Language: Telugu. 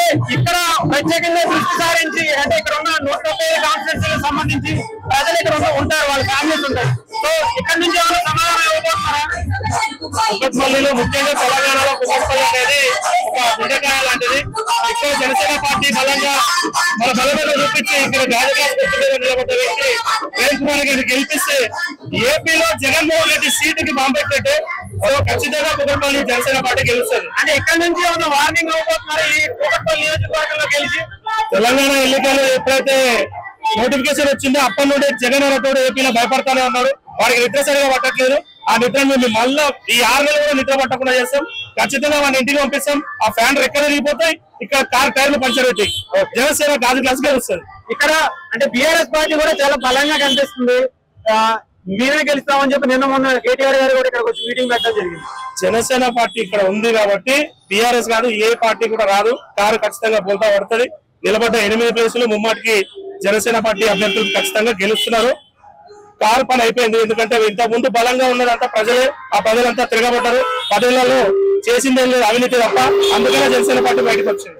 ఇక్కడ ప్రత్యేకంగా దృష్టి సారించి అంటే ఇక్కడ ఉన్న నూట ముప్పై ఐదు కాన్స్టిట్యూన్సీలకు సంబంధించి ప్రజలు ఇక్కడ ఉన్న- ఉంటారు వాళ్ళ ఫ్యామిలీస్ ఉంటాయి సో ఇక్కడ నుంచి ఏమైనా సమాధానం ఇవ్వబోతున్నారా కుక్కట్పల్లిలో ముఖ్యంగా తెలంగాణలో కుక్కట్పల్లి అనేది ఒక గుండెకాయ లాంటిది ఇక్కడ జనసేన పార్టీ బలంగా మన బలమైన చూపించి ఇక్కడ గాజుగాస్ మీద నిలబడ్డ వ్యక్తి ప్రేమ్ కుమార్ గారిని గెలిపిస్తే ఏపీలో జగన్మోహన్ రెడ్డి సీటుకి పంపెట్టినట్టు సో ఖచ్చితంగా కుక్కట్పల్లి జనసేన పార్టీ గెలుస్తుంది అంటే ఇక్కడ నుంచి ఏమైనా వార్నింగ్ ఇవ్వబోతున్నారా ఈ కూకట్పల్లి నియోజకవర్గంలో గెలిచి తెలంగాణ ఎన్నికలు ఎప్పుడైతే నోటిఫికేషన్ వచ్చిందో అప్పటి నుండి జగన్ అనేటోడు ఏపీలో భయపడతానే ఉన్నాడు వాడికి నిద్ర సరిగా పట్టట్లేదు ఆ నిద్ర మేము మళ్ళా ఈ ఆరు నెలలు కూడా నిద్ర పట్టకుండా చేస్తాం ఖచ్చితంగా వాడిని ఇంటికి పంపిస్తాం ఆ ఫ్యాన్ రెక్కలు తిరిగిపోతాయి ఇక్కడ కార్ టైర్లు పంచర్ అవుతాయి జనసేన గాజు గ్లాస్ వస్తుంది ఇక్కడ అంటే బిఆర్ఎస్ పార్టీ కూడా చాలా బలంగా కనిపిస్తుంది ఆ, మేమే గెలుస్తామని చెప్పి నిన్న మొన్న కేటీఆర్ గారు కూడా ఇక్కడ వచ్చి మీటింగ్ పెట్టడం జరిగింది జనసేన పార్టీ ఇక్కడ ఉంది కాబట్టి బీఆర్ఎస్ కాదు ఏ పార్టీ కూడా రాదు కారు ఖచ్చితంగా బోల్తా పడుతుంది నిలబడ్డ ఎనిమిది ప్లేసులు ముమ్మాటికి జనసేన పార్టీ అభ్యర్థులు ఖచ్చితంగా గెలుస్తున్నారు కారు పని అయిపోయింది ఎందుకంటే ఇంత ముందు బలంగా ఉన్నదంతా ప్రజలే ఆ ప్రజలంతా తిరగబడ్డారు పదేళ్లలో చేసిందే లేదు అవినీతి తప్ప అందుకనే జనసేన పార్టీ బయటకు వచ్చింది